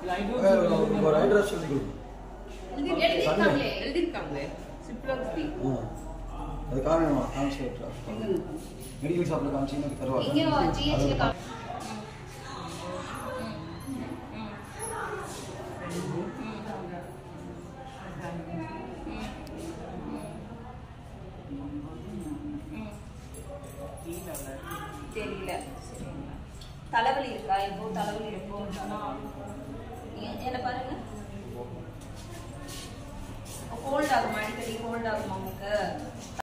ஒரு அட்ரஸ் சொல்லி கொடு எழுதிருக்காங்களே எழுதியிருக்காங்களே சிப்லாக் ஃப்ரீ ஆ. அது காமிமா காமிச்சு மெடிக்கல் ஷாப்பில் காமிச்சிங்கன்னா இங்க தருவாங்க ஜிஹெச்ல கா தெரியல சரிங்களா தலைவலி இருக்கா இப்போ தலைவலி இருக்கும் என்ன பாருங்க கோல்ட் ஆகுமா அடிக்கடி கோல்ட் ஆகுமா உங்களுக்கு